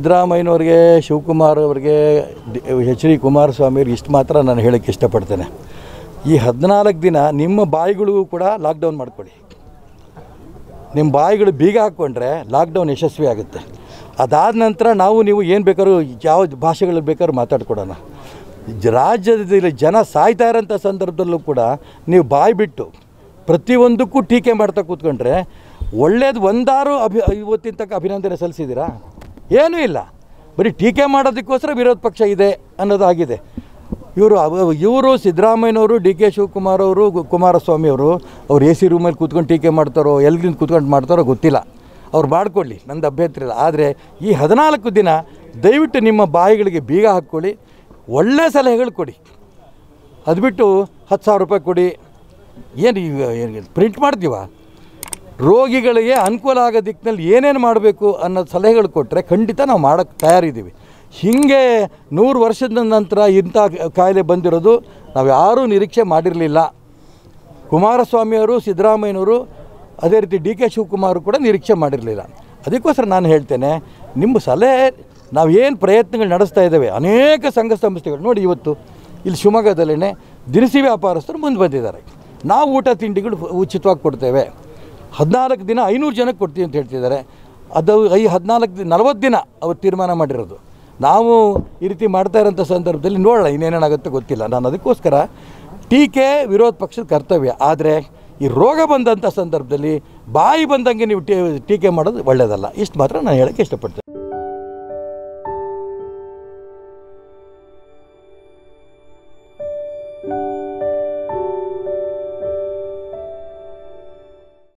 ಸಿದ್ದರಾಮಯ್ಯನವ್ರಿಗೆ ಶಿವಕುಮಾರ್ ಅವರಿಗೆ D- H D Kumaraswamy ಅವ್ರಿಗೆ ಇಷ್ಟು ಮಾತ್ರ ನಾನು ಹೇಳೋಕ್ಕೆ ಇಷ್ಟಪಡ್ತೇನೆ ಈ ಹದಿನಾಲ್ಕು ದಿನ ನಿಮ್ಮ ಬಾಯಿಗಳಿಗೂ ಕೂಡ ಲಾಕ್ಡೌನ್ ಮಾಡ್ಕೊಳ್ಳಿ ನಿಮ್ಮ ಬಾಯಿಗಳು ಬೀಗ ಹಾಕ್ಕೊಂಡ್ರೆ ಲಾಕ್ಡೌನ್ ಯಶಸ್ವಿ ಆಗುತ್ತೆ ಅದಾದ ನಂತರ ನಾವು ನೀವು ಏನು ಬೇಕಾದ್ರೂ ಯಾವ ಭಾಷೆಗಳಲ್ಲಿ ಬೇಕಾದ್ರೂ ಮಾತಾಡ್ಕೊಡೋಣ ಜ- ರಾಜ್ಯದಲ್ಲಿ ಜನ ಸಾಯ್ತಾ ಇರೋಂಥ ಸಂದರ್ಭದಲ್ಲೂ ಕೂಡ ನೀವು ಬಾಯಿ ಬಿಟ್ಟು ಪ್ರತಿಯೊಂದಕ್ಕೂ ಟೀಕೆ ಮಾಡ್ತಾ ಕೂತ್ಕೊಂಡ್ರೆ ಒಳ್ಳೇದು ಒಂದಾರು ಅಭಿ ಇವತ್ತಿನ ತನಕ ಅಭಿನಂದನೆ ಸಲ್ಲಿಸಿದ್ದೀರಾ ಏನೂ ಇಲ್ಲ ಬರೀ ಟೀಕೆ ಮಾಡೋದಕ್ಕೋಸ್ಕರ ವಿರೋಧ ಪಕ್ಷ ಇದೆ ಅನ್ನೋದಾಗಿದೆ ಇವರು ಇವರು ಸಿದ್ದರಾಮಯ್ಯನವರು ಡಿ ಕೆ ಶಿವಕುಮಾರ್ ಅವರು ಗು- ಕುಮಾರಸ್ವಾಮಿ ಅವರು ಅವ್ರು ಎ ಸಿ ರೂಮಲ್ಲಿ ಕೂತ್ಕೊಂಡು ಟೀಕೆ ಮಾಡ್ತಾರೋ ಎಲ್ರಿಂದ ಕೂತ್ಕೊಂಡು ಮಾಡ್ತಾರೋ ಗೊತ್ತಿಲ್ಲ ಅವ್ರು ಮಾಡ್ಕೊಳ್ಳಿ ನಂದು ಅಭ್ಯಂತರ ಇಲ್ಲ ಆದರೆ ಈ ಹದಿನಾಲ್ಕು ದಿನ ದಯವಿಟ್ಟು ನಿಮ್ಮ ಬಾಯಿಗಳಿಗೆ ಬೀಗ ಹಾಕ್ಕೊಳ್ಳಿ ಒಳ್ಳೆ ಸಲಹೆಗಳು ಕೊಡಿ ಅದು ಬಿಟ್ಟು ಹತ್ತು ಸಾವಿರ ರೂಪಾಯಿ ಕೊಡಿ ಏನು ಈಗ ಪ್ರಿಂಟ್ ಮಾಡ್ತೀವ ರೋಗಿಗಳಿಗೆ ಅನುಕೂಲ ಆಗೋ ದಿಕ್ಕಿನಲ್ಲಿ ಏನೇನು ಮಾಡಬೇಕು ಅನ್ನೋ ಸಲಹೆಗಳು ಕೊಟ್ಟರೆ ಖಂಡಿತ ನಾವು ಮಾಡೋಕ್ಕೆ ತಯಾರಿದ್ದೀವಿ ಹೀಗೆ ನೂರು ವರ್ಷದ ನಂತರ ಇಂಥ ಕಾಯಿಲೆ ಬಂದಿರೋದು ನಾವು ಯಾರೂ ನಿರೀಕ್ಷೆ ಮಾಡಿರಲಿಲ್ಲ ಕುಮಾರಸ್ವಾಮಿಯವರು ಸಿದ್ದರಾಮಯ್ಯನವರು ಅದೇ ರೀತಿ ಡಿ ಕೆ ಶಿವಕುಮಾರ್ ಕೂಡ ನಿರೀಕ್ಷೆ ಮಾಡಿರಲಿಲ್ಲ ಅದಕ್ಕೋಸ್ಕರ ನಾನು ಹೇಳ್ತೇನೆ ನಿಮ್ಮ ಸಲಹೆ ನಾವು ಏನು ಪ್ರಯತ್ನಗಳು ನಡೆಸ್ತಾ ಇದ್ದೇವೆ ಅನೇಕ ಸಂಘ ಸಂಸ್ಥೆಗಳು ನೋಡಿ ಇವತ್ತು ಇಲ್ಲಿ ಶಿವಮೊಗ್ಗದಲ್ಲೇ ದಿನಸಿ ವ್ಯಾಪಾರಸ್ಥರು ಮುಂದೆ ಬಂದಿದ್ದಾರೆ ನಾವು ಊಟ ತಿಂಡಿಗಳು ಉಚಿತವಾಗಿ ಕೊಡ್ತೇವೆ ಹದಿನಾಲ್ಕು ದಿನ ಐನೂರು ಜನಕ್ಕೆ ಕೊಡ್ತೀವಿ ಅಂತ ಹೇಳ್ತಿದ್ದಾರೆ ಅದು ಐ ಹದಿನಾಲ್ಕು ದಿನ ನಲವತ್ತು ದಿನ ಅವ್ರು ತೀರ್ಮಾನ ಮಾಡಿರೋದು ನಾವು ಈ ರೀತಿ ಮಾಡ್ತಾ ಇರೋಂಥ ಸಂದರ್ಭದಲ್ಲಿ ನೋಡೋಣ ಇನ್ನೇನೇನಾಗುತ್ತೆ ಗೊತ್ತಿಲ್ಲ ನಾನು ಅದಕ್ಕೋಸ್ಕರ ಟೀಕೆ ವಿರೋಧ ಪಕ್ಷದ ಕರ್ತವ್ಯ ಆದರೆ ಈ ರೋಗ ಬಂದಂಥ ಸಂದರ್ಭದಲ್ಲಿ ಬಾಯಿ ಬಂದಂಗೆ ನೀವು ಟೀ- ಟೀಕೆ ಮಾಡೋದು ಒಳ್ಳೆಯದಲ್ಲ ಇಷ್ಟು ಮಾತ್ರ ನಾನು ಹೇಳೋಕ್ಕೆ ಇಷ್ಟಪಡ್ತೇನೆ